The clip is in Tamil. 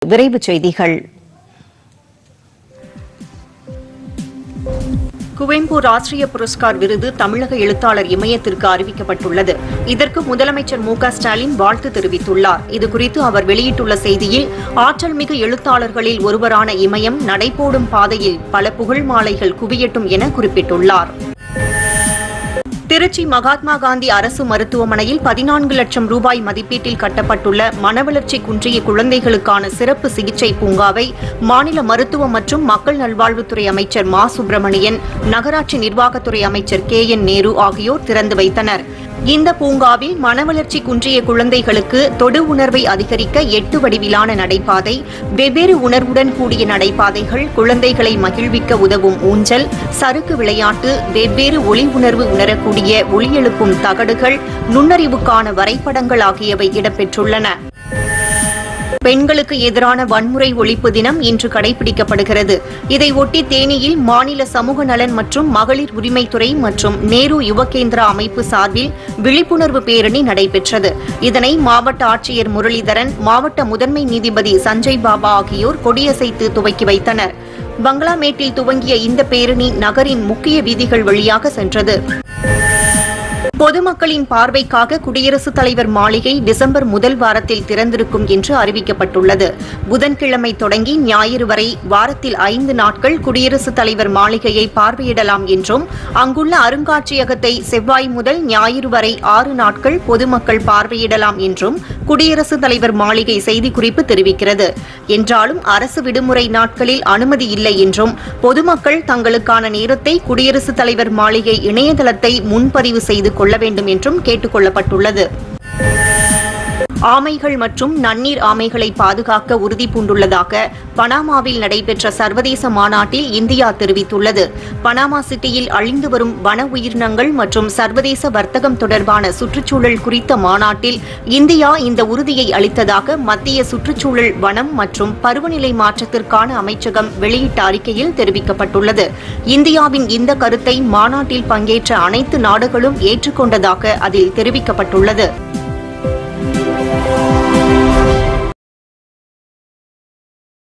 விரைவுச் செய்திகள் குவெம்பு ராஷ்டிரிய புரஸ்கார் விருது தமிழக எழுத்தாளர் இமயத்திற்கு அறிவிக்கப்பட்டுள்ளது இதற்கு முதலமைச்சர் மு க ஸ்டாலின் வாழ்த்து தெரிவித்துள்ளார் இதுகுறித்து அவர் வெளியிட்டுள்ள செய்தியில் ஆற்றல் மிகு எழுத்தாளர்களில் ஒருவரான இமயம் நடைபோடும் பாதையில் பல புகழ் மாலைகள் குவியட்டும் என குறிப்பிட்டுள்ளார் திருச்சி மகாத்மா காந்தி அரசு மருத்துவமனையில் பதினான்கு லட்சம் ரூபாய் மதிப்பீட்டில் கட்டப்பட்டுள்ள மனவளர்ச்சி குன்றிய குழந்தைகளுக்கான சிறப்பு சிகிச்சை பூங்காவை மாநில மருத்துவ மற்றும் மக்கள் நல்வாழ்வுத்துறை அமைச்சர் மா சுப்பிரமணியன் நகராட்சி நிர்வாகத்துறை அமைச்சர் கே என் நேரு ஆகியோர் திறந்து வைத்தனர் இந்த பூங்காவில் மனவளர்ச்சி குன்றிய குழந்தைகளுக்கு தொடு உணர்வை அதிகரிக்க எட்டு வடிவிலான நடைபாதை வெவ்வேறு உணர்வுடன் கூடிய நடைபாதைகள் குழந்தைகளை மகிழ்விக்க உதவும் ஊஞ்சல் சறுக்கு விளையாட்டு வெவ்வேறு ஒளி உணர்வு உணரக்கூடிய ஒளி எழுப்பும் தகடுகள் நுண்ணறிவுக்கான வரைபடங்கள் ஆகியவை இடம்பெற்றுள்ளன பெண்களுக்கு எதிரான வன்முறை ஒழிப்பு தினம் இன்று கடைபிடிக்கப்படுகிறது இதையொட்டி தேனியில் மாநில சமூக நலன் மற்றும் மகளிர் உரிமைத்துறை மற்றும் நேரு யுவகேந்திரா அமைப்பு சார்பில் விழிப்புணர்வு பேரணி நடைபெற்றது இதனை மாவட்ட ஆட்சியர் முரளிதரன் மாவட்ட முதன்மை நீதிபதி சஞ்சய் பாபா ஆகியோர் கொடியசைத்து துவக்கி வைத்தனர் பங்களாமேட்டில் துவங்கிய இந்த பேரணி நகரின் முக்கிய வீதிகள் வழியாக சென்றது பொதுமக்களின் பார்வைக்காக குடியரசுத் தலைவர் மாளிகை டிசம்பர் முதல் வாரத்தில் திறந்திருக்கும் என்று அறிவிக்கப்பட்டுள்ளது புதன்கிழமை தொடங்கி ஞாயிறு வரை வாரத்தில் ஐந்து நாட்கள் குடியரசுத் தலைவர் மாளிகையை பார்வையிடலாம் என்றும் அங்குள்ள அருங்காட்சியகத்தை செவ்வாய் முதல் ஞாயிறு வரை ஆறு நாட்கள் பொதுமக்கள் பார்வையிடலாம் என்றும் குடியரசுத் தலைவர் மாளிகை செய்திக்குறிப்பு தெரிவிக்கிறது என்றாலும் அரசு விடுமுறை நாட்களில் அனுமதி இல்லை என்றும் பொதுமக்கள் தங்களுக்கான நேரத்தை குடியரசுத் தலைவர் மாளிகை இணையதளத்தை முன்பதிவு செய்து கொள்ள வேண்டும் என்றும் கேட்டுக் கொள்ளப்பட்டுள்ளது ஆமைகள் மற்றும் நன்னீர் ஆமைகளை பாதுகாக்க உறுதி பூண்டுள்ளதாக பனாமாவில் நடைபெற்ற சர்வதேச மாநாட்டில் இந்தியா தெரிவித்துள்ளது பனாமா சிட்டியில் அழிந்து வரும் வன உயிரினங்கள் மற்றும் சர்வதேச வர்த்தகம் தொடர்பான சுற்றுச்சூழல் குறித்த மாநாட்டில் இந்தியா இந்த உறுதியை அளித்ததாக மத்திய சுற்றுச்சூழல் வனம் மற்றும் பருவநிலை மாற்றத்திற்கான அமைச்சகம் வெளியிட்ட அறிக்கையில் தெரிவிக்கப்பட்டுள்ளது இந்தியாவின் இந்த கருத்தை மாநாட்டில் பங்கேற்ற அனைத்து நாடுகளும் ஏற்றுக்கொண்டதாக அதில் தெரிவிக்கப்பட்டுள்ளது